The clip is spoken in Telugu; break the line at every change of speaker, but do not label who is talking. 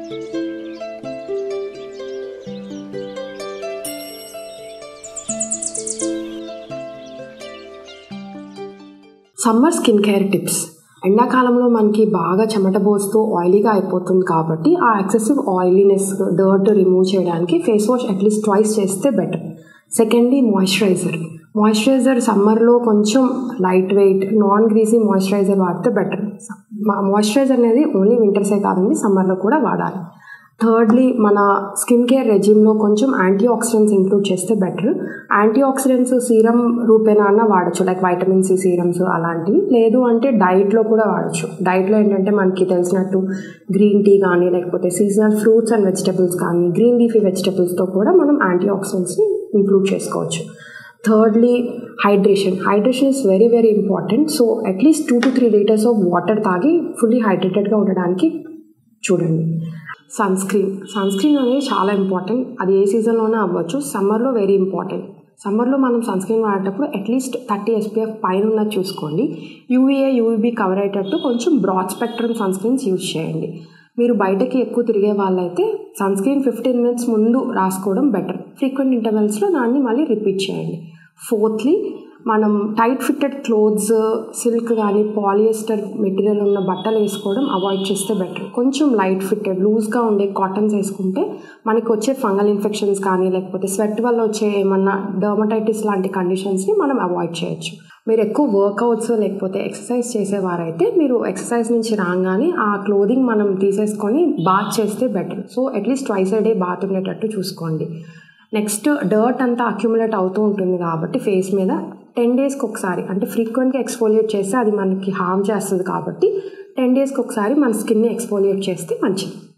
సమ్మర్ స్కిన్ కేర్ టిప్స్ ఎండాకాలంలో మనకి బాగా చెమట పోస్తూ ఆయిలీగా అయిపోతుంది కాబట్టి ఆ ఎక్సెసివ్ ఆయిలీనెస్ డర్ట్ రిమూవ్ చేయడానికి ఫేస్ వాష్ అట్లీస్ట్ ట్వైస్ చేస్తే బెటర్ సెకండ్లీ మాయిశ్చరైజర్ మాయిశ్చరైజర్ సమ్మర్లో కొంచెం light weight non greasy moisturiser వాడితే బెటర్ మాయిశ్చరైజర్ అనేది ఓన్లీ వింటర్సే కాదండి సమ్మర్లో కూడా వాడాలి థర్డ్లీ మన స్కిన్ కేర్ రెజిమ్లో కొంచెం యాంటీ ఆక్సిడెంట్స్ ఇంక్లూడ్ చేస్తే బెటర్ యాంటీ ఆక్సిడెంట్స్ సీరం రూపేనా అన్న వాడచ్చు లైక్ వైటమిన్ సి సీరమ్స్ అలాంటివి లేదు అంటే డైట్లో కూడా వాడచ్చు డైట్లో ఏంటంటే మనకి తెలిసినట్టు గ్రీన్ టీ కానీ లేకపోతే సీజనల్ ఫ్రూట్స్ అండ్ వెజిటబుల్స్ కానీ గ్రీన్ లీఫీ వెజిటబుల్స్తో కూడా మనం యాంటీ ఆక్సిడెంట్స్ని ఇంక్లూడ్ చేసుకోవచ్చు thirdly hydration hydration is very very important so at least two to three litres of water తాగి ఫుల్లీ హైడ్రేటెడ్గా ఉండడానికి చూడండి సన్ స్క్రీన్ సన్ స్క్రీన్ అనేది చాలా ఇంపార్టెంట్ అది ఏ సీజన్లోనే అవ్వచ్చు సమ్మర్లో వెరీ ఇంపార్టెంట్ సమ్మర్లో మనం సన్ స్క్రీన్ వాడేటప్పుడు అట్లీస్ట్ థర్టీ ఎస్పీఎఫ్ పైన ఉన్నది చూసుకోండి యూవీఏ యూవీబీ కవర్ అయ్యేటట్టు కొంచెం broad spectrum sunscreens use చేయండి మీరు బయటకి ఎక్కువ తిరిగే వాళ్ళైతే సన్ స్క్రీన్ ఫిఫ్టీన్ మినిట్స్ ముందు రాసుకోవడం బెటర్ ఫ్రీక్వెంట్ ఇంటర్వెల్స్లో దాన్ని మళ్ళీ రిపీట్ చేయండి ఫోర్త్లీ మనం టైట్ ఫిట్టెడ్ క్లోత్స్ సిల్క్ కానీ పాలియస్టర్ మెటీరియల్ ఉన్న బట్టలు వేసుకోవడం అవాయిడ్ చేస్తే బెటర్ కొంచెం లైట్ ఫిట్టెడ్ లూజ్గా ఉండే కాటన్స్ వేసుకుంటే మనకి వచ్చే ఫంగల్ ఇన్ఫెక్షన్స్ కానీ లేకపోతే స్వెట్ వల్ల వచ్చే ఏమన్నా డర్మటైటిస్ లాంటి కండిషన్స్ని మనం అవాయిడ్ చేయొచ్చు మీరు ఎక్కువ వర్కౌట్స్ లేకపోతే ఎక్సర్సైజ్ చేసేవారైతే మీరు ఎక్సర్సైజ్ నుంచి రాగానే ఆ క్లోదింగ్ మనం తీసేసుకొని బాత్ చేస్తే better so at least twice a day bath ఉండేటట్టు చూసుకోండి నెక్స్ట్ డర్ట్ అంతా అక్యుములేట్ అవుతూ ఉంటుంది కాబట్టి ఫేస్ మీద టెన్ డేస్కి ఒకసారి అంటే ఫ్రీక్వెంట్గా ఎక్స్ఫోలియేట్ చేస్తే అది మనకి హార్మ్ చేస్తుంది కాబట్టి టెన్ డేస్కి ఒకసారి మన స్కిన్ని ఎక్స్ఫోలియేట్ చేస్తే మంచిది